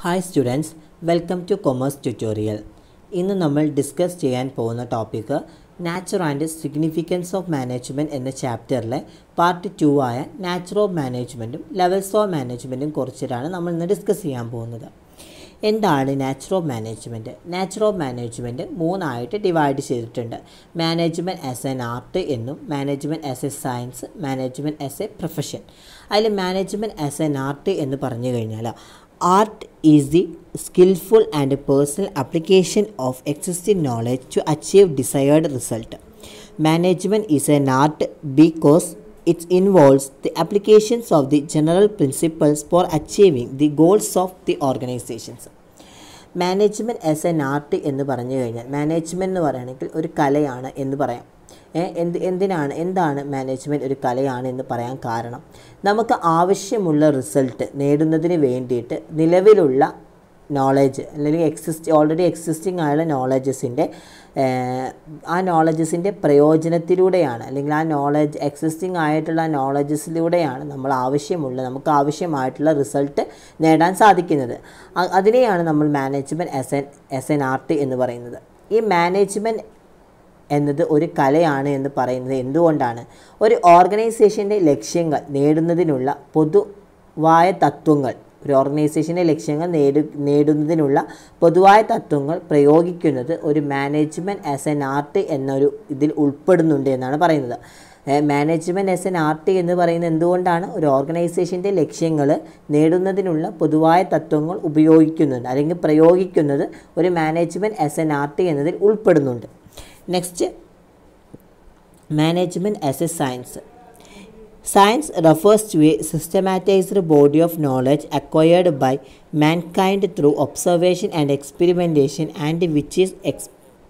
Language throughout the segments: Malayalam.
Hi students welcome to commerce tutorial ഇന്ന് നമ്മൾ ഡിസ്കസ് ചെയ്യാൻ പോകുന്ന topic nature and significance of management എന്ന ചാപ്റ്ററിലെ പാർട്ട് ടു ആയ നാച്ചുർ ഓഫ് മാനേജ്മെൻറ്റും ലെവൽസ് ഓഫ് മാനേജ്മെൻറ്റും കുറിച്ചിട്ടാണ് നമ്മൾ ഇന്ന് ഡിസ്കസ് ചെയ്യാൻ പോകുന്നത് എന്താണ് nature of management nature of management മൂന്നായിട്ട് ഡിവൈഡ് ചെയ്തിട്ടുണ്ട് മാനേജ്മെൻറ്റ് ആസ് എൻ ആർട്ട് എന്നും management as a science management as a profession അതിൽ മാനേജ്മെൻറ്റ് ആസ് എൻ ആർട്ട് എന്ന് പറഞ്ഞു കഴിഞ്ഞാൽ art is the skilful and personal application of existing knowledge to achieve desired result management is an art because it involves the applications of the general principles for achieving the goals of the organizations management as an art എന്ന് പറഞ്ഞു കഴിഞ്ഞാൽ മാനേജ്മെൻറ്റ് എന്ന് പറയുകയാണെങ്കിൽ ഒരു കലയാണ് എന്ന് പറയാം ഏ, എന്ത് എന്തിനാണ് എന്താണ് മാനേജ്മെൻറ്റ് ഒരു കലയാണ് എന്ന് പറയാൻ കാരണം നമുക്ക് ആവശ്യമുള്ള റിസൾട്ട് നേടുന്നതിന് വേണ്ടിയിട്ട് നിലവിലുള്ള നോളജ് അല്ലെങ്കിൽ എക്സിസ്റ്റ് ഓൾറെഡി എക്സിസ്റ്റിംഗ് ആയുള്ള നോളജസിൻ്റെ ആ നോളജസിൻ്റെ പ്രയോജനത്തിലൂടെയാണ് അല്ലെങ്കിൽ ആ നോളജ് എക്സിസ്റ്റിംഗ് ആയിട്ടുള്ള നോളജസിലൂടെയാണ് നമ്മൾ ആവശ്യമുള്ള നമുക്ക് ആവശ്യമായിട്ടുള്ള റിസൾട്ട് നേടാൻ സാധിക്കുന്നത് അ- അതിനെയാണ് നമ്മൾ management as an as an art എന്ന് പറയുന്നത് ഈ മാനേജ്മെൻറ്റ് എന്നത് ഒരു കലയാണ് എന്ന് പറയുന്നത് എന്തുകൊണ്ടാണ് ഒരു ഓർഗനൈസേഷൻ്റെ ലക്ഷ്യങ്ങൾ നേടുന്നതിനുള്ള പൊതുവായ തത്വങ്ങൾ ഒരു ഓർഗനൈസേഷൻ്റെ ലക്ഷ്യങ്ങൾ നേടു നേടുന്നതിനുള്ള പൊതുവായ തത്വങ്ങൾ പ്രയോഗിക്കുന്നത് ഒരു മാനേജ്മെൻറ്റ് ആസ് എൻ ആർട്ട് എന്നൊരു ഇതിൽ ഉൾപ്പെടുന്നുണ്ട് എന്നാണ് പറയുന്നത് മാനേജ്മെൻറ്റ് ആസ് എൻ ആർട്ട് എന്ന് പറയുന്നത് എന്തുകൊണ്ടാണ് ഒരു ഓർഗനൈസേഷൻ്റെ ലക്ഷ്യങ്ങൾ നേടുന്നതിനുള്ള പൊതുവായ തത്വങ്ങൾ ഉപയോഗിക്കുന്നുണ്ട് അല്ലെങ്കിൽ പ്രയോഗിക്കുന്നത് ഒരു മാനേജ്മെൻറ്റ് ആസ് എൻ ആർട്ട് എന്നതിൽ ഉൾപ്പെടുന്നുണ്ട് next management as a science science refers to a systematized body of knowledge acquired by mankind through observation and experimentation and which is എക്സ്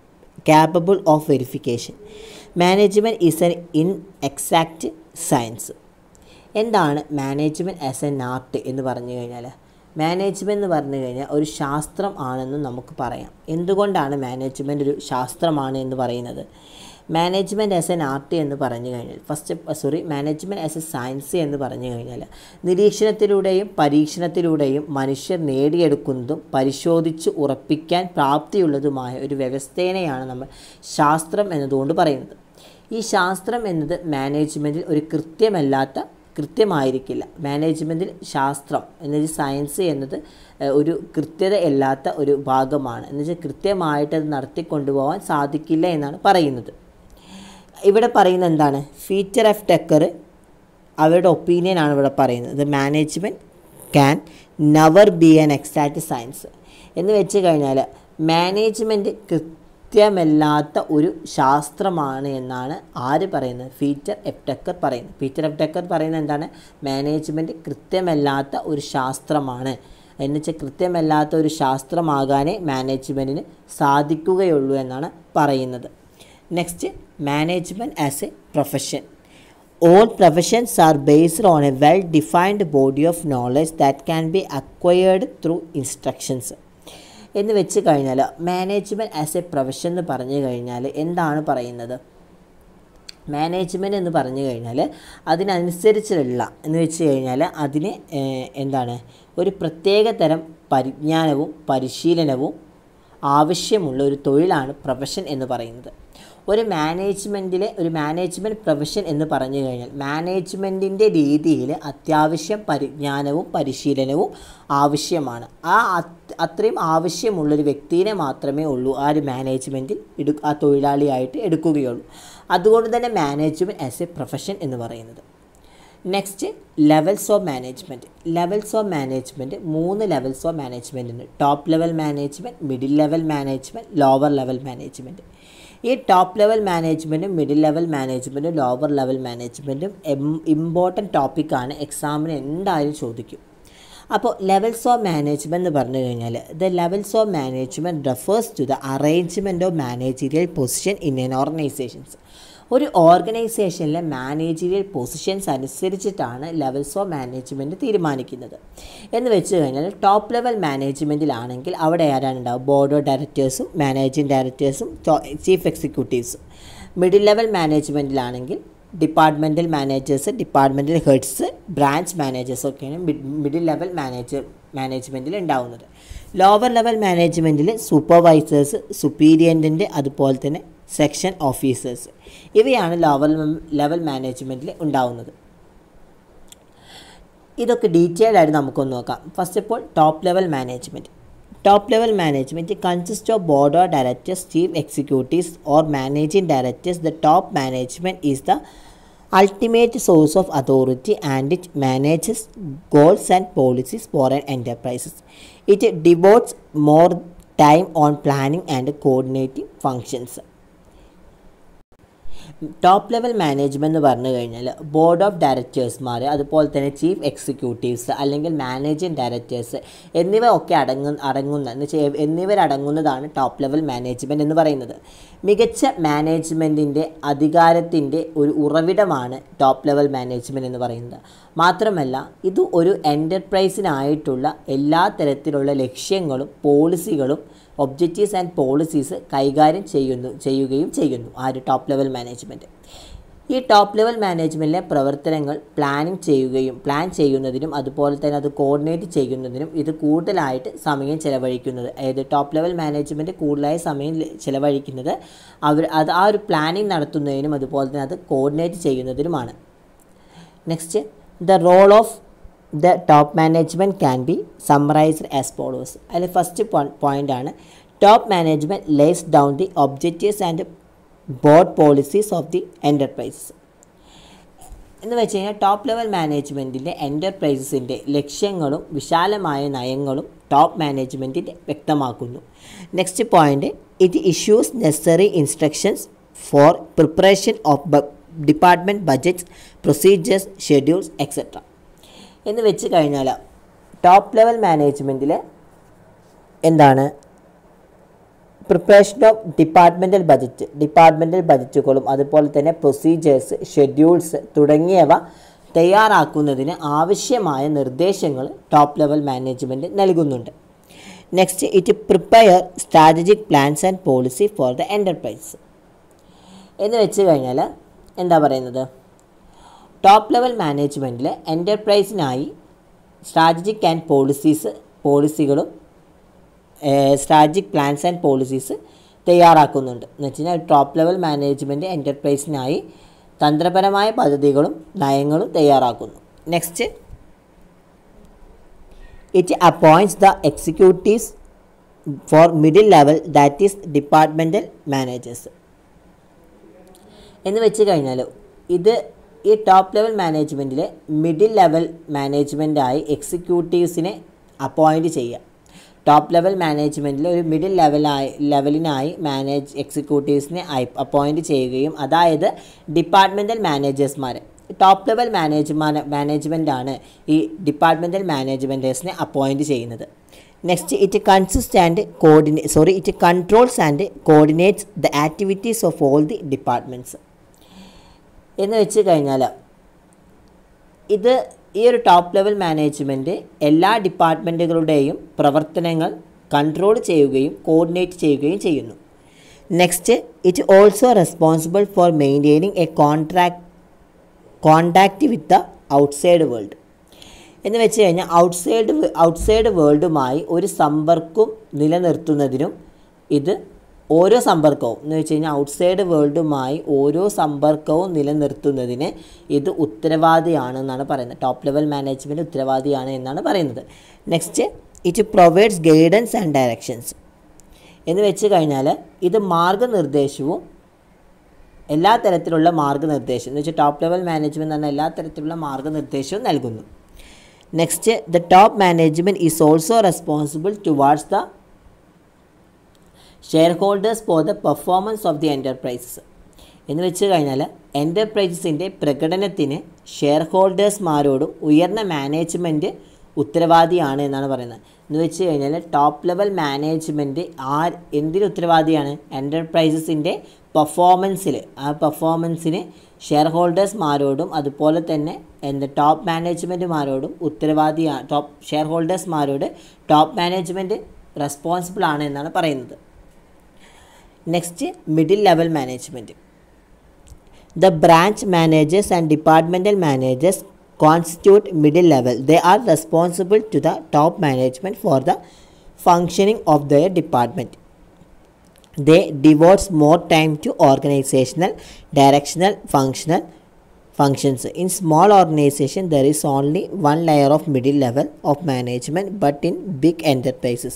capable of verification. Management is an inexact science. എന്താണ് മാനേജ്മെൻറ്റ് ആസ് എൻ ആർട്ട് എന്ന് പറഞ്ഞു കഴിഞ്ഞാൽ മാനേജ്മെൻറ്റ് എന്ന് പറഞ്ഞു കഴിഞ്ഞാൽ ഒരു ശാസ്ത്രം ആണെന്ന് നമുക്ക് പറയാം എന്തുകൊണ്ടാണ് മാനേജ്മെൻറ്റ് ഒരു ശാസ്ത്രമാണ് എന്ന് പറയുന്നത് മാനേജ്മെൻറ്റ് ആസ് എൻ ആർട്ട് എന്ന് പറഞ്ഞു കഴിഞ്ഞാൽ first sorry management as a science എന്ന് പറഞ്ഞു കഴിഞ്ഞാൽ നിരീക്ഷണത്തിലൂടെയും പരീക്ഷണത്തിലൂടെയും മനുഷ്യർ നേടിയെടുക്കുന്നതും പരിശോധിച്ച് ഉറപ്പിക്കാൻ പ്രാപ്തിയുള്ളതുമായ ഒരു വ്യവസ്ഥേനെയാണ് നമ്മൾ ശാസ്ത്രം എന്നതുകൊണ്ട് പറയുന്നത് ഈ ശാസ്ത്രം എന്നത് മാനേജ്മെൻറ്റിൽ ഒരു കൃത്യമല്ലാത്ത കൃത്യമായിരിക്കില്ല മാനേജ്മെൻറ്റിൽ ശാസ്ത്രം എന്നത് സയൻസ് എന്നത് ഏഹ്, ഒരു കൃത്യത അല്ലാത്ത ഒരു ഭാഗമാണ് എന്ന് വെച്ചാൽ കൃത്യമായിട്ട് അത് നടത്തിക്കൊണ്ടുപോകാൻ സാധിക്കില്ല എന്നാണ് പറയുന്നത് ഇവിടെ പറയുന്നത് എന്താണ് ഫീച്ചർ ഓഫ് ടെക്കർ അവരുടെ ഒപ്പീനിയൻ ആണ് ഇവിടെ പറയുന്നത് management can never be an exact science എന്ന് വെച്ച് കഴിഞ്ഞാൽ മാനേജ്മെൻറ്റ് കൃത്യമല്ലാത്ത ഒരു ശാസ്ത്രമാണ് എന്നാണ് ആര് പറയുന്നത് ഫീച്ചർ എഫ് ടെക്കർ പറയുന്നത് ഫീച്ചർ എഫ് ടെക്കർ പറയുന്നത് എന്താണ് മാനേജ്മെൻറ്റ് കൃത്യമല്ലാത്ത ഒരു ശാസ്ത്രമാണ് എന്ന് വെച്ചാൽ കൃത്യമല്ലാത്ത ഒരു ശാസ്ത്രമാകാനേ മാനേജ്മെൻറ്റിന് സാധിക്കുകയുള്ളൂ എന്നാണ് പറയുന്നത് next management as a profession All professions are based on a well defined body of knowledge that can be acquired through instructions. എന്ന് വെച്ച് കഴിഞ്ഞാൽ മാനേജ്മെൻറ്റ് ആസ് എ പ്രൊഫഷൻ എന്ന് പറഞ്ഞു കഴിഞ്ഞാൽ എന്താണ് പറയുന്നത് മാനേജ്മെൻറ്റ് എന്ന് പറഞ്ഞു കഴിഞ്ഞാൽ അതിനനുസരിച്ചുള്ള എന്ന് വെച്ച് കഴിഞ്ഞാൽ അതിന് ഏഹ്, എന്താണ് ഒരു പ്രത്യേക തരം പരിജ്ഞാനവും പരിശീലനവും ആവശ്യമുള്ള ഒരു തൊഴിലാണ് പ്രൊഫഷൻ എന്ന് പറയുന്നത് ഒരു മാനേജ്മെൻറ്റിലെ ഒരു മാനേജ്മെൻറ്റ് പ്രൊഫഷൻ എന്ന് പറഞ്ഞു കഴിഞ്ഞാൽ മാനേജ്മെൻറ്റിൻ്റെ രീതിയിൽ അത്യാവശ്യം പരിജ്ഞാനവും പരിശീലനവും ആവശ്യമാണ് ആ അത്- അത്രയും ആവശ്യമുള്ളൊരു വ്യക്തിയെ മാത്രമേ ഉള്ളൂ ആ ഒരു മാനേജ്മെൻറ്റിൽ എടു ആ തൊഴിലാളിയായിട്ട് എടുക്കുകയുള്ളൂ അതുകൊണ്ട് തന്നെ മാനേജ്മെൻറ്റ് ആസ് എ പ്രൊഫഷൻ എന്ന് പറയുന്നത് next levels of management levels of management മൂന്ന് ലെവൽസ് ഓഫ് മാനേജ്മെൻറ്റ് ഉണ്ട് top level management middle level management lower level management ഈ ടോപ്പ് ലെവൽ മാനേജ്മെൻറ്റും മിഡിൽ ലെവൽ മാനേജ്മെൻറ്റും ലോവർ ലെവൽ മാനേജ്മെൻറ്റും ഇമ്പോർട്ടൻറ്റ് ടോപ്പിക്കാണ് എക്സാമിന് എന്തായാലും ചോദിക്കും അപ്പോൾ ലെവൽസ് ഓഫ് മാനേജ്മെൻറ്റ് എന്ന് പറഞ്ഞു കഴിഞ്ഞാൽ the levels of management refers to the arrangement of managerial position in an organizations ഒരു ഓർഗനൈസേഷനിലെ മാനേജീരിയൽ പൊസിഷൻസ് അനുസരിച്ചിട്ടാണ് ലെവൽസ് ഓഫ് മാനേജ്മെൻറ്റ് തീരുമാനിക്കുന്നത് എന്ന് വെച്ച് കഴിഞ്ഞാൽ ടോപ്പ് ലെവൽ മാനേജ്മെൻറ്റിലാണെങ്കിൽ അവിടെ ആരാണ് ഉണ്ടാവുക ബോർഡ് ഓഫ് ഡയറക്ടേഴ്സും മാനേജിങ് ഡയറക്ടേഴ്സും ചീഫ് എക്സിക്യൂട്ടീവ്സും മിഡിൽ ലെവൽ മാനേജ്മെൻറ്റിലാണെങ്കിൽ departmental managers departmental heads branch managers ഒക്കെയാണ് മിഡിൽ ലെവൽ മാനേജർ മാനേജ്മെൻറ്റിൽ ഉണ്ടാവുന്നത് ലോവർ ലെവൽ മാനേജ്മെൻറ്റിൽ സൂപ്പർവൈസേഴ്സ് സുപ്പീരിയൻറ്റിൻ്റെ അതുപോലെ തന്നെ സെക്ഷൻ ഓഫീസേഴ്സ് ഇവയാണ് ലോവർ ലെവൽ മാനേജ്മെൻറ്റിൽ ഉണ്ടാവുന്നത് ഇതൊക്കെ ഡീറ്റെയിൽഡ് ആയിട്ട് നമുക്കൊന്ന് നോക്കാം first of all top level management top level management consist of board of directors chief executives or managing directors the top management is the ultimate source of authority and it manages goals and policies for an enterprises. It devotes more time on planning and coordinating functions. Top level management എന്ന് പറഞ്ഞു കഴിഞ്ഞാൽ ബോർഡ് ഓഫ് ഡയറക്ടേഴ്സ്മാർ അതുപോലെ തന്നെ ചീഫ് എക്സിക്യൂട്ടീവ്സ് അല്ലെങ്കിൽ മാനേജിംഗ് ഡയറക്ടേഴ്സ് എന്നിവ ഒക്കെ അടങ്ങുന്ന അടങ്ങുന്ന എന്ന് വെച്ചാൽ എന്നിവരടങ്ങുന്നതാണ് ടോപ്പ് ലെവൽ മാനേജ്മെൻറ്റ് എന്ന് പറയുന്നത് മികച്ച മാനേജ്മെൻറ്റിൻ്റെ അധികാരത്തിൻ്റെ ഒരു ഉറവിടമാണ് ടോപ്പ് ലെവൽ മാനേജ്മെൻറ്റ് എന്ന് പറയുന്നത് മാത്രമല്ല ഇത് ഒരു എൻ്റർപ്രൈസിനായിട്ടുള്ള എല്ലാ തരത്തിലുള്ള ലക്ഷ്യങ്ങളും പോളിസികളും ഒബ്ജക്റ്റീവ്സ് ആൻഡ് പോളിസീസ് കൈകാര്യം ചെയ്യുന്നു ചെയ്യുകയും ചെയ്യുന്നു ആ ഒരു ടോപ്പ് ലെവൽ മാനേജ്മെൻറ്റ് ഈ ടോപ്പ് ലെവൽ മാനേജ്മെൻറ്റിലെ പ്രവർത്തനങ്ങൾ പ്ലാനിങ് ചെയ്യുകയും പ്ലാൻ ചെയ്യുന്നതിനും അതുപോലെ തന്നെ അത് കോർഡിനേറ്റ് ചെയ്യുന്നതിനും ഇത് കൂടുതലായിട്ട് സമയം ചിലവഴിക്കുന്നത് അതായത് ടോപ്പ് ലെവൽ മാനേജ്മെൻറ്റ് കൂടുതലായി സമയം ചിലവഴിക്കുന്നത് അവർ അത് ആ ഒരു പ്ലാനിങ് നടത്തുന്നതിനും അതുപോലെ തന്നെ അത് കോർഡിനേറ്റ് ചെയ്യുന്നതിനുമാണ് next the role of the top management can be summarised as follows അതിൽ ഫസ്റ്റ് പോയിൻ്റ് ആണ് top management lays down the objectives and board policies of the enterprises എന്ന് വെച്ച് കഴിഞ്ഞാൽ ടോപ്പ് ലെവൽ മാനേജ്മെൻറ്റിൻ്റെ എൻ്റർപ്രൈസസിൻ്റെ ലക്ഷ്യങ്ങളും വിശാലമായ നയങ്ങളും ടോപ്പ് മാനേജ്മെൻറ്റിൻ്റെ വ്യക്തമാക്കുന്നു next point it issues necessary instructions for preparation of department budgets procedures schedules etcetera എന്ന് വെച്ച് കഴിഞ്ഞാൽ ടോപ്പ് ലെവൽ മാനേജ്മെൻറ്റിൽ എന്താണ് preparation of departmental budget departmental ബജറ്റുകളും അതുപോലെ തന്നെ പ്രൊസീജിയേഴ്സ് ഷെഡ്യൂൾസ് തുടങ്ങിയവ തയ്യാറാക്കുന്നതിന് ആവശ്യമായ നിർദ്ദേശങ്ങൾ ടോപ്പ് ലെവൽ മാനേജ്മെൻറ്റ് നൽകുന്നുണ്ട് next it prepare strategic plans and policy for the enterprise എന്ന് വെച്ച് കഴിഞ്ഞാൽ എന്താ പറയുന്നത് ടോപ്പ് ലെവൽ മാനേജ്മെൻറ്റിൽ എൻ്റർപ്രൈസിനായി സ്ട്രാറ്റജിക് ആൻഡ് പോളിസീസ് പോളിസികളും സ്ട്രാറ്റജിക് പ്ലാൻസ് ആൻഡ് പോളിസീസ് തയ്യാറാക്കുന്നുണ്ട് എന്ന് വെച്ച് കഴിഞ്ഞാൽ ടോപ്പ് ലെവൽ മാനേജ്മെൻറ്റ് എൻ്റർപ്രൈസിനായി തന്ത്രപരമായ പദ്ധതികളും നയങ്ങളും തയ്യാറാക്കുന്നു next it appoints the executives for middle level that is departmental managers എന്ന് വെച്ച് കഴിഞ്ഞാൽ ഇത് ഈ ടോപ്പ് ലെവൽ മാനേജ്മെൻറ്റിൽ മിഡിൽ ലെവൽ മാനേജ്മെൻറ്റായി എക്സിക്യൂട്ടീവ്സിനെ അപ്പോയിൻറ്റ് ചെയ്യുക ടോപ്പ് ലെവൽ മാനേജ്മെൻറ്റിൽ ഒരു മിഡിൽ ലെവലായി ലെവലിനായി മാനേജ് എക്സിക്യൂട്ടീവ്സിനെ അപ്പോയിൻറ്റ് ചെയ്യുകയും അതായത് ഡിപ്പാർട്ട്മെൻറ്റൽ മാനേജേഴ്സ്മാർ ടോപ്പ് ലെവൽ മാനേജ്മാൻ മാനേജ്മെൻറ്റാണ് ഈ ഡിപ്പാർട്ട്മെൻറ്റൽ മാനേജ്മെൻറ്റേഴ്സിനെ അപ്പോയിൻറ്റ് ചെയ്യുന്നത് നെക്സ്റ്റ് ഇറ്റ് കൺസിസ്റ്റ് ആൻഡ് കോർഡിനേ sorry it controls and coordinates the activities of all the departments എന്ന് വെച്ച് കഴിഞ്ഞാൽ ഇത് ഈ ഒരു ടോപ്പ് ലെവൽ മാനേജ്മെൻറ്റ് എല്ലാ ഡിപ്പാർട്ട്മെൻറ്റുകളുടെയും പ്രവർത്തനങ്ങൾ കൺട്രോൾ ചെയ്യുകയും കോർഡിനേറ്റ് ചെയ്യുകയും ചെയ്യുന്നു next it also responsible for maintaining a contract contact with the outside world എന്ന് വെച്ച് കഴിഞ്ഞാൽ ഔട്ട്സൈഡ് ഔട്ട്സൈഡ് വേൾഡുമായി ഒരു സമ്പർക്കം നിലനിർത്തുന്നതിനും ഇത് ഓരോ സമ്പർക്കവും എന്ന് വെച്ച് കഴിഞ്ഞാൽ ഔട്ട്സൈഡ് വേൾഡുമായി ഓരോ സമ്പർക്കവും നിലനിർത്തുന്നതിന് ഇത് ഉത്തരവാദിയാണെന്നാണ് പറയുന്നത് ടോപ്പ് ലെവൽ മാനേജ്മെൻറ്റ് ഉത്തരവാദിയാണ് എന്നാണ് പറയുന്നത് next it provides guidance and directions എന്ന് വെച്ച് കഴിഞ്ഞാൽ ഇത് മാർഗനിർദ്ദേശവും എല്ലാ തരത്തിലുള്ള മാർഗനിർദ്ദേശം എന്ന് വെച്ചാൽ ടോപ്പ് ലെവൽ മാനേജ്മെൻറ്റ് എന്ന എല്ലാ തരത്തിലുള്ള മാർഗനിർദ്ദേശവും നൽകുന്നു next the top management is also responsible towards the shareholders for the performance of the enterprises എന്ന് വെച്ച് കഴിഞ്ഞാൽ എൻ്റർപ്രൈസസിൻ്റെ പ്രകടനത്തിന് ഷെയർ ഹോൾഡേഴ്സ്മാരോടും ഉയർന്ന മാനേജ്മെൻറ്റ് ഉത്തരവാദിയാണ് എന്നാണ് പറയുന്നത് എന്ന് വെച്ച് കഴിഞ്ഞാൽ ടോപ്പ് ലെവൽ മാനേജ്മെൻറ്റ് ആ എന്തിന് ഉത്തരവാദിയാണ് എൻ്റർപ്രൈസസിൻ്റെ പെർഫോമൻസിൽ ആ പെർഫോമൻസിന് ഷെയർ ഹോൾഡേഴ്സ്മാരോടും അതുപോലെ തന്നെ എന്താ ടോപ്പ് മാനേജ്മെൻറ്റുമാരോടും ഉത്തരവാദിയാണ് ടോപ്പ് ഷെയർ ഹോൾഡേഴ്സ്മാരോട് ടോപ്പ് മാനേജ്മെൻറ്റ് റെസ്പോൺസിബിൾ ആണ് എന്നാണ് പറയുന്നത് next middle level management the branch managers and departmental managers constitute middle level they are responsible to the top management for the functioning of their department they devotes more time to organizational directional functional functions in small organization there is only one layer of middle level of management but in big enterprises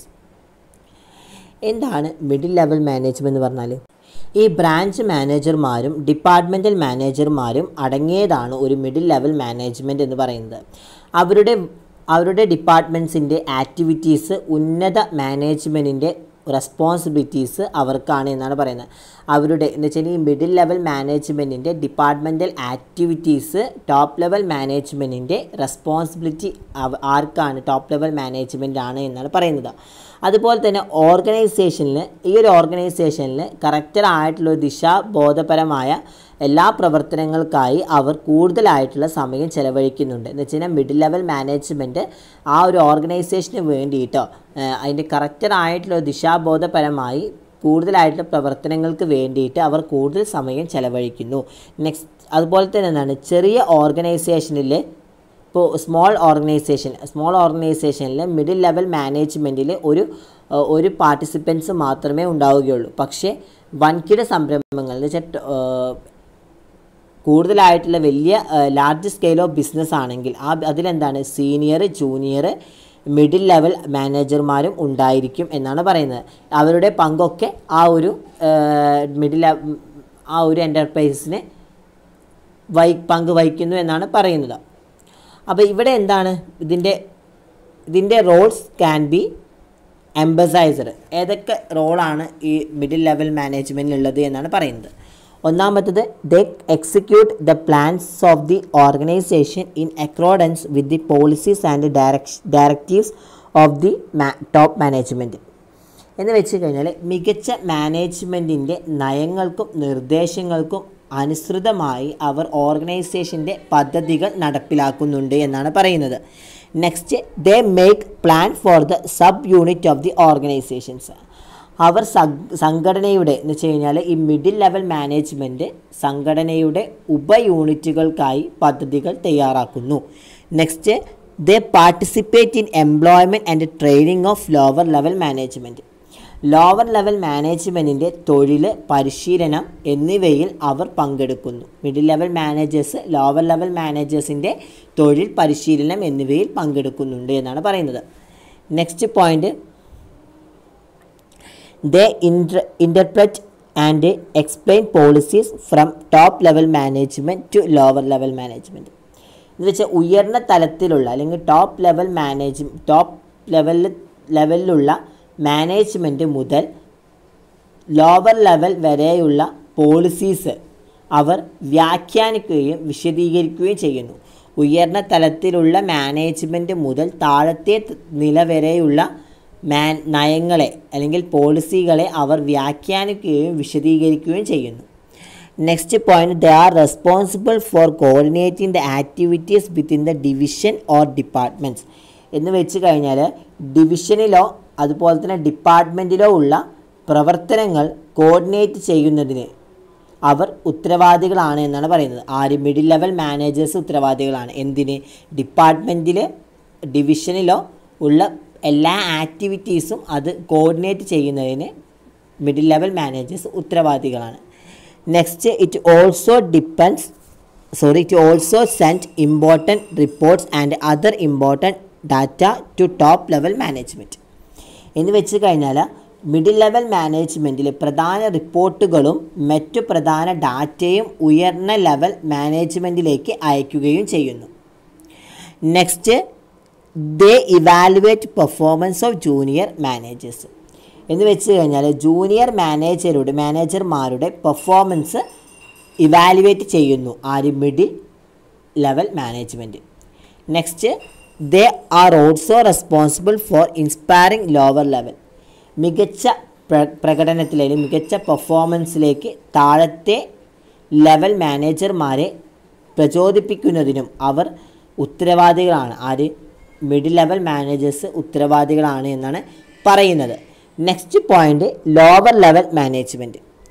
എന്താണ് മിഡിൽ ലെവൽ മാനേജ്മെൻറ്റ് എന്ന് പറഞ്ഞാൽ ഈ ബ്രാഞ്ച് മാനേജർമാരും ഡിപ്പാർട്ട്മെൻറ്റൽ മാനേജർമാരും അടങ്ങിയതാണ് ഒരു മിഡിൽ ലെവൽ മാനേജ്മെൻറ്റ് എന്ന് പറയുന്നത് അവരുടെ അവരുടെ ഡിപ്പാർട്ട്മെൻറ്റ്സിൻ്റെ ആക്ടിവിറ്റീസ് ഉന്നത മാനേജ്മെൻറ്റിൻ്റെ റെസ്പോൺസിബിലിറ്റീസ് അവർക്കാണ് എന്നാണ് പറയുന്നത് അവരുടെ എന്ന് വെച്ചാൽ ഈ മിഡിൽ ലെവൽ മാനേജ്മെൻറ്റിൻ്റെ ഡിപ്പാർട്ട്മെൻറ്റൽ ആക്ടിവിറ്റീസ് ടോപ്പ് ലെവൽ മാനേജ്മെൻറ്റിൻ്റെ റെസ്പോൺസിബിലിറ്റി ആർക്കാണ് ടോപ്പ് ലെവൽ മാനേജ്മെൻ്റ് ആണ് എന്നാണ് പറയുന്നത് അതുപോലെ തന്നെ ഓർഗനൈസേഷനിൽ ഈ ഒരു ഓർഗനൈസേഷനിൽ കറക്റ്റഡായിട്ടുള്ള ഒരു ദിശാബോധപരമായ എല്ലാ പ്രവർത്തനങ്ങൾക്കായി അവർ കൂടുതലായിട്ടുള്ള സമയം ചെലവഴിക്കുന്നുണ്ട് എന്ന് വെച്ച് കഴിഞ്ഞാൽ മിഡിൽ ലെവൽ മാനേജ്മെൻറ്റ് ആ ഒരു ഓർഗനൈസേഷന് വേണ്ടിയിട്ടോ അതിൻ്റെ കറക്റ്റഡായിട്ടുള്ള ദിശാബോധപരമായി കൂടുതലായിട്ടുള്ള പ്രവർത്തനങ്ങൾക്ക് വേണ്ടിയിട്ട് അവർ കൂടുതൽ സമയം ചെലവഴിക്കുന്നു നെക്സ്റ്റ് അതുപോലെ തന്നെ എന്താണ് ചെറിയ ഓർഗനൈസേഷനിൽ ഇപ്പോൾ സ്മോൾ ഓർഗനൈസേഷൻ സ്മോൾ ഓർഗനൈസേഷനിൽ മിഡിൽ ലെവൽ മാനേജ്മെൻറ്റിൽ ഒരു ഒരു പാർട്ടിസിപ്പൻസ് മാത്രമേ ഉണ്ടാവുകയുള്ളൂ പക്ഷേ വൻകിട സംരംഭങ്ങൾ എന്ന് വെച്ചാൽ കൂടുതലായിട്ടുള്ള വലിയ ലാർജ് സ്കെയിൽ ഓഫ് ബിസിനസ് ആണെങ്കിൽ ആ അതിലെന്താണ് സീനിയർ ജൂനിയർ മിഡിൽ ലെവൽ മാനേജർമാരും ഉണ്ടായിരിക്കും എന്നാണ് പറയുന്നത് അവരുടെ പങ്കൊക്കെ ആ ഒരു മിഡിൽ ആ ഒരു എൻ്റർപ്രൈസസിന് വൈ പങ്ക് വഹിക്കുന്നു എന്നാണ് പറയുന്നത് അപ്പോൾ ഇവിടെ എന്താണ് ഇതിൻ്റെ ഇതിൻ്റെ റോൾസ് ക്യാൻ ബി എംബസൈസർ ഏതൊക്കെ റോളാണ് ഈ മിഡിൽ ലെവൽ മാനേജ്മെൻറ്റിലുള്ളത് എന്നാണ് പറയുന്നത് ഒന്നാമത്തത് they execute the plans of the organisation in accordance with the policies and direction directives of the top management എന്ന് വെച്ച് കഴിഞ്ഞാൽ മികച്ച മാനേജ്മെൻറ്റിൻ്റെ നയങ്ങൾക്കും നിർദ്ദേശങ്ങൾക്കും അനുസൃതമായി അവർ ഓർഗനൈസേഷൻ്റെ പദ്ധതികൾ നടപ്പിലാക്കുന്നുണ്ട് എന്നാണ് പറയുന്നത് next they make plan for the sub unit of the organisations അവർ സംഘടനയുടെ എന്ന് വെച്ച് കഴിഞ്ഞാൽ ഈ മിഡിൽ ലെവൽ മാനേജ്മെൻറ്റ് സംഘടനയുടെ ഉപയൂണിറ്റുകൾക്കായി പദ്ധതികൾ തയ്യാറാക്കുന്നു next they participate in employment and training of lower level management lower level മാനേജ്മെൻറ്റിൻ്റെ തൊഴിൽ പരിശീലനം എന്നിവയിൽ അവർ പങ്കെടുക്കുന്നു middle level managers lower level മാനേജേഴ്സിൻ്റെ തൊഴിൽ പരിശീലനം എന്നിവയിൽ പങ്കെടുക്കുന്നുണ്ട് എന്നാണ് പറയുന്നത് നെക്സ്റ്റ് പോയിൻ്റ് ദേ ഇൻട്ര interpret and explain policies from top level management to lower level management എന്ന് വെച്ചാൽ ഉയർന്ന തലത്തിലുള്ള അല്ലെങ്കിൽ ടോപ്പ് ലെവൽ മാനേജ് ടോപ്പ് ലെവലിൽ ലെവലിലുള്ള മാനേജ്മെൻറ്റ് മുതൽ ലോവർ ലെവൽ വരെയുള്ള പോളിസീസ് അവർ വ്യാഖ്യാനിക്കുകയും വിശദീകരിക്കുകയും ചെയ്യുന്നു ഉയർന്ന തലത്തിലുള്ള മാനേജ്മെൻറ്റ് മുതൽ താഴത്തെ നില വരെയുള്ള മാൻ നയങ്ങളെ അല്ലെങ്കിൽ പോളിസികളെ അവർ വ്യാഖ്യാനിക്കുകയും വിശദീകരിക്കുകയും ചെയ്യുന്നു next point they are responsible for coordinating the activities within the division or departments എന്ന് വെച്ച് കഴിഞ്ഞാൽ ഡിവിഷനിലോ അതുപോലെ തന്നെ ഡിപ്പാർട്ട്മെൻറ്റിലോ ഉള്ള പ്രവർത്തനങ്ങൾ കോർഡിനേറ്റ് ചെയ്യുന്നതിന് അവർ ഉത്തരവാദികളാണ് എന്നാണ് പറയുന്നത് ആര് മിഡിൽ ലെവൽ മാനേജേഴ്സ് ഉത്തരവാദികളാണ് എന്തിന് ഡിപ്പാർട്ട്മെൻറ്റിൽ ഡിവിഷനിലോ ഉള്ള എല്ലാ ആക്ടിവിറ്റീസും അത് കോർഡിനേറ്റ് ചെയ്യുന്നതിന് മിഡിൽ ലെവൽ മാനേജേഴ്സ് ഉത്തരവാദികളാണ് next it also depends sorry it also send important reports and other important data to top level management എന്ന് വെച്ച് കഴിഞ്ഞാൽ മിഡിൽ ലെവൽ മാനേജ്മെൻറ്റിൽ പ്രധാന റിപ്പോർട്ടുകളും മറ്റു പ്രധാന ഡാറ്റയും ഉയർന്ന ലെവൽ മാനേജ്മെൻറ്റിലേക്ക് അയക്കുകയും ചെയ്യുന്നു next they evaluate performance of junior managers എന്ന് വെച്ച് കഴിഞ്ഞാൽ ജൂനിയർ മാനേജറുടെ മാനേജർമാരുടെ പെർഫോമൻസ് ഇവാലുവേറ്റ് ചെയ്യുന്നു ആര് middle level management next they are also responsible for inspiring lower level മികച്ച പ്ര പ്രകടനത്തിലേക്ക് മികച്ച പെർഫോമൻസിലേക്ക് താഴത്തെ ലെവൽ മാനേജർമാരെ പ്രചോദിപ്പിക്കുന്നതിനും അവർ ഉത്തരവാദികളാണ് ആര് മിഡിൽ ലെവൽ മാനേജേഴ്സ് ഉത്തരവാദികളാണ് എന്നാണ് പറയുന്നത് next point lower level management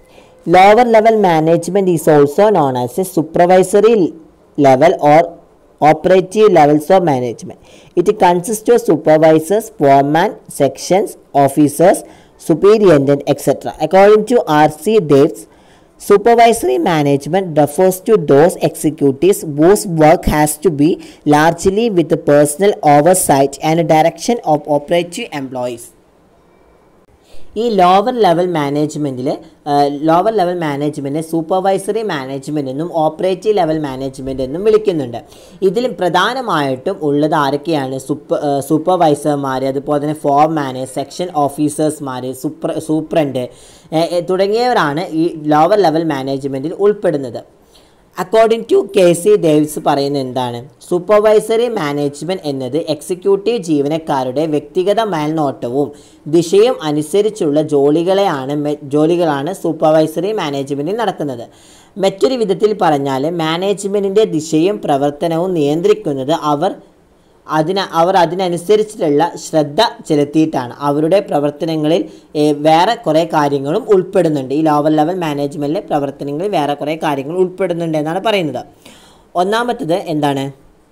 Lower level management is also known as a supervisory level or operative levels of management. It consists of supervisors, foreman, sections, officers, superintendent, etc. According to R.C. Davis, supervisory management refers to those executives whose work has to be largely with the personal oversight and direction of operative employees. ഈ ലോവർ ലെവൽ മാനേജ്മെൻറ്റിൽ ലോവർ ലെവൽ മാനേജ്മെൻറ്റിനെ സൂപ്പർവൈസറി മാനേജ്മെൻ്റ് എന്നും ഓപ്പറേറ്റീവ് ലെവൽ മാനേജ്മെൻ്റ് എന്നും വിളിക്കുന്നുണ്ട് ഇതിൽ പ്രധാനമായിട്ടും ഉള്ളത് ആരൊക്കെയാണ് സൂപ്പർ സൂപ്പർവൈസർമാർ അതുപോലെ തന്നെ ഫോർമാന് സെക്ഷൻ ഓഫീസേഴ്സ്മാർ സൂപ്പർ സൂപ്രണ്ട് തുടങ്ങിയവരാണ് ഈ ലോവർ ലെവൽ മാനേജ്മെൻറ്റിൽ ഉൾപ്പെടുന്നത് according to K C Davis പറയുന്നത് എന്താണ് സൂപ്പർവൈസറി മാനേജ്മെൻറ്റ് എന്നത് എക്സിക്യൂട്ടീവ് ജീവനക്കാരുടെ വ്യക്തിഗത മേൽനോട്ടവും ദിശയും അനുസരിച്ചുള്ള ജോലികളെയാണ് മെ- ജോലികളാണ് സൂപ്പർവൈസറി മാനേജ്മെൻറ്റിൽ നടക്കുന്നത് മറ്റൊരു വിധത്തിൽ പറഞ്ഞാൽ മാനേജ്മെൻറ്റിൻ്റെ ദിശയും പ്രവർത്തനവും നിയന്ത്രിക്കുന്നത് അവർ അതിന് അവർ അതിനനുസരിച്ചിട്ടുള്ള ശ്രദ്ധ ചെലുത്തിയിട്ടാണ് അവരുടെ പ്രവർത്തനങ്ങളിൽ ഏഹ്, വേറെ കുറേ കാര്യങ്ങളും ഉൾപ്പെടുന്നുണ്ട് ഈ ലോവർ ലെവൽ മാനേജ്മെൻറ്റിലെ പ്രവർത്തനങ്ങളിൽ വേറെ കുറേ കാര്യങ്ങൾ ഉൾപ്പെടുന്നുണ്ട് എന്നാണ് പറയുന്നത് ഒന്നാമത്തത് എന്താണ്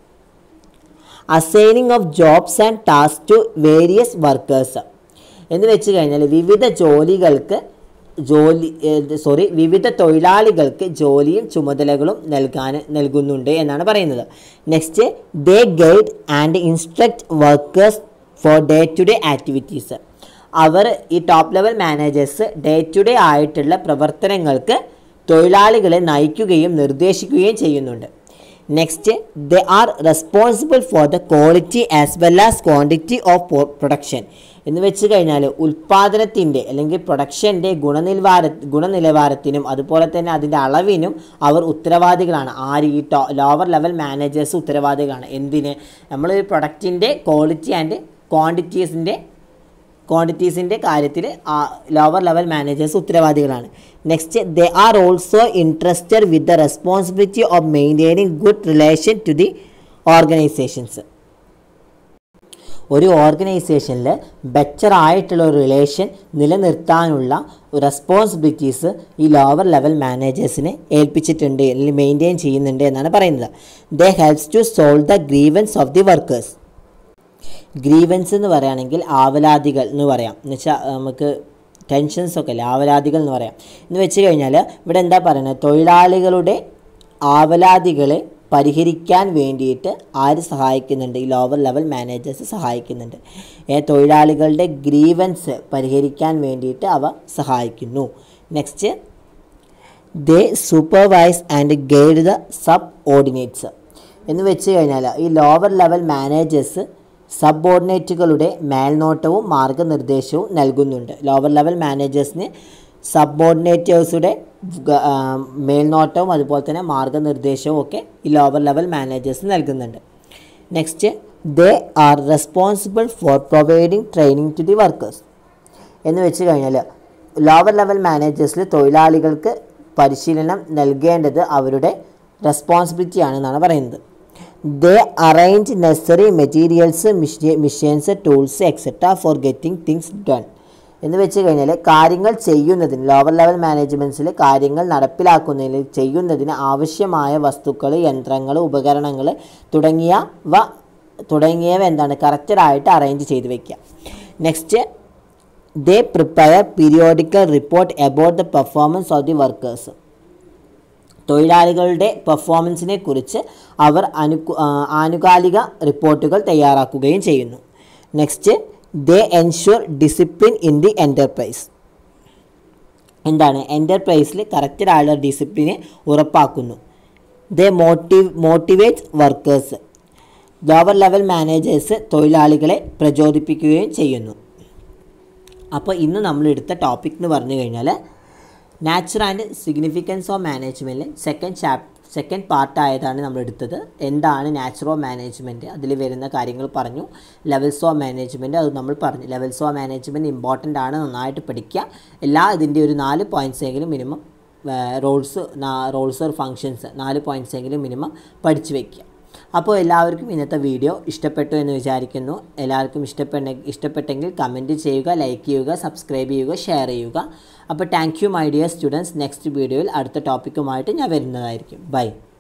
assigning of jobs and task to various workers എന്ന് വെച്ച് കഴിഞ്ഞാൽ വിവിധ ജോലികൾക്ക് ജോലി സോറി വിവിധ തൊഴിലാളികൾക്ക് ജോലിയും ചുമതലകളും നൽകാൻ നൽകുന്നുണ്ട് എന്നാണ് പറയുന്നത് next they guide and instruct workers for day to day activities അവർ ഈ top level managers day to day ആയിട്ടുള്ള പ്രവർത്തനങ്ങൾക്ക് തൊഴിലാളികളെ നയിക്കുകയും നിർദ്ദേശിക്കുകയും ചെയ്യുന്നുണ്ട് next they are responsible for the quality as well as quantity of production എന്ന് വെച്ച് കഴിഞ്ഞാൽ ഉൽപ്പാദനത്തിൻ്റെ അല്ലെങ്കിൽ പ്രൊഡക്ഷൻ്റെ ഗുണനിലവാര ഗുണനിലവാരത്തിനും അതുപോലെ തന്നെ അതിൻ്റെ അളവിനും അവർ ഉത്തരവാദികളാണ് ആര് ഈ ടോ ലോവർ ലെവൽ മാനേജേഴ്സ് ഉത്തരവാദികളാണ് എന്തിന് നമ്മൾ പ്രൊഡക്റ്റിൻ്റെ ക്വാളിറ്റി ആൻഡ് ക്വാണ്ടിറ്റീസിൻ്റെ ക്വാണ്ടിറ്റീസിൻ്റെ കാര്യത്തിൽ ലോവർ ലെവൽ മാനേജേഴ്സ് ഉത്തരവാദികളാണ് next they are also interested with the responsibility of maintaining good relation to the organisations ഒരു ഓർഗനൈസേഷനിൽ ബെറ്റർ ആയിട്ടുള്ള ഒരു റിലേഷൻ നിലനിർത്താനുള്ള റെസ്പോൺസിബിലിറ്റീസ് ഈ ലോവർ ലെവൽ മാനേജേഴ്സിനെ ഏൽപ്പിച്ചിട്ടുണ്ട് അല്ലെങ്കിൽ മെയിൻറ്റെയിൻ ചെയ്യുന്നുണ്ട് എന്നാണ് പറയുന്നത് they helps to solve the grievance of the workers grievance എന്ന് പറയുകയാണെങ്കിൽ ആവലാതികൾ എന്ന് പറയാം എന്ന് വെച്ചാൽ നമുക്ക് ടെൻഷൻസ് ഒക്കെ അല്ലേ ആവലാതികൾ എന്ന് പറയാം എന്ന് വെച്ച് കഴിഞ്ഞാൽ ഇവിടെ എന്താ പറയുന്നത് തൊഴിലാളികളുടെ ആവലാതികളെ പരിഹരിക്കാൻ വേണ്ടിയിട്ട് ആര് സഹായിക്കുന്നുണ്ട് ഈ ലോവർ ലെവൽ മാനേജേഴ്സ് സഹായിക്കുന്നുണ്ട് ഏ, തൊഴിലാളികളുടെ ഗ്രീവൻസ് പരിഹരിക്കാൻ വേണ്ടിയിട്ട് അവ സഹായിക്കുന്നു next they supervise and guide the subordinates എന്ന് വെച്ച് കഴിഞ്ഞാൽ ഈ ലോവർ ലെവൽ മാനേജേഴ്സ് സബ് ഓർഡിനേറ്റുകളുടെ മേൽനോട്ടവും മാർഗനിർദ്ദേശവും നൽകുന്നുണ്ട് ലോവർ ലെവൽ മാനേജേഴ്സിന് സബ് ഓർഡിനേറ്റേഴ്സുടെ മേൽനോട്ടവും അതുപോലെ തന്നെ മാർഗനിർദ്ദേശവും ഒക്കെ ഈ ലോവർ ലെവൽ മാനേജേഴ്സ് നൽകുന്നുണ്ട് next they are responsible for providing training to the workers എന്ന് വെച്ച് കഴിഞ്ഞാൽ ലോവർ ലെവൽ മാനേജേഴ്സിൽ തൊഴിലാളികൾക്ക് പരിശീലനം നൽകേണ്ടത് അവരുടെ റെസ്പോൺസിബിലിറ്റി ആണെന്നാണ് പറയുന്നത് they arrange necessary materials machines tools etcetera for getting things done എന്ന് വെച്ച് കഴിഞ്ഞാൽ കാര്യങ്ങൾ ചെയ്യുന്നതിന് ലോവർ ലെവൽ മാനേജ്മെൻറ്റ്സിൽ കാര്യങ്ങൾ നടപ്പിലാക്കുന്നതിന് ചെയ്യുന്നതിന് ആവശ്യമായ വസ്തുക്കൾ യന്ത്രങ്ങൾ ഉപകരണങ്ങൾ തുടങ്ങിയവ തുടങ്ങിയവ എന്താണ് കറക്റ്റഡായിട്ട് അറേഞ്ച് ചെയ്ത് വയ്ക്കുക next they prepare periodical report about the performance of the workers തൊഴിലാളികളുടെ പെർഫോമൻസിനെ കുറിച്ച് അവർ അനു ആനുകാലിക റിപ്പോർട്ടുകൾ തയ്യാറാക്കുകയും ചെയ്യുന്നു next they ensure discipline in the enterprise എന്താണ് എൻ്റർപ്രൈസിൽ കറക്റ്റഡായുള്ള ഡിസിപ്ലിനെ ഉറപ്പാക്കുന്നു they motive motivate workers lower level managers തൊഴിലാളികളെ പ്രചോദിപ്പിക്കുകയും ചെയ്യുന്നു അപ്പോൾ ഇന്ന് നമ്മൾ എടുത്ത ടോപ്പിക് എന്ന് പറഞ്ഞു കഴിഞ്ഞാൽ നാച്ചുറൽ ആൻഡ് സിഗ്നിഫിക്കൻസ് ഓഫ് മാനേജ്മെൻറ്റിൽ സെക്കൻഡ് ചാപ് സെക്കൻഡ് പാർട്ടായതാണ് നമ്മൾ എടുത്തത് എന്താണ് നാച്ചുറൽ മാനേജ്മെൻറ്റ് അതിൽ വരുന്ന കാര്യങ്ങൾ പറഞ്ഞു ലെവൽസ് ഓഫ് മാനേജ്മെൻറ്റ് അത് നമ്മൾ പറഞ്ഞു ലെവൽസ് ഓഫ് മാനേജ്മെൻറ്റ് ഇമ്പോർട്ടൻ്റ് ആണ് നന്നായിട്ട് പഠിക്കുക എല്ലാ ഇതിൻ്റെ ഒരു നാല് പോയിൻറ്റ്സ് എങ്കിലും minimum roles roles or functions നാല് പോയിൻറ്റ്സ് എങ്കിലും മിനിമം പഠിച്ചു വയ്ക്കുക അപ്പോൾ എല്ലാവർക്കും ഇന്നത്തെ വീഡിയോ ഇഷ്ടപ്പെട്ടു എന്ന് വിചാരിക്കുന്നു എല്ലാവർക്കും ഇഷ്ടപ്പെട്ട ഇഷ്ടപ്പെട്ടെങ്കിൽ കമൻറ്റ് ചെയ്യുക ലൈക്ക് ചെയ്യുക സബ്സ്ക്രൈബ് ചെയ്യുക ഷെയർ ചെയ്യുക അപ്പോൾ thank you my dear students next വീഡിയോയിൽ അടുത്ത ടോപ്പിക്കുമായിട്ട് ഞാൻ വരുന്നതായിരിക്കും ബൈ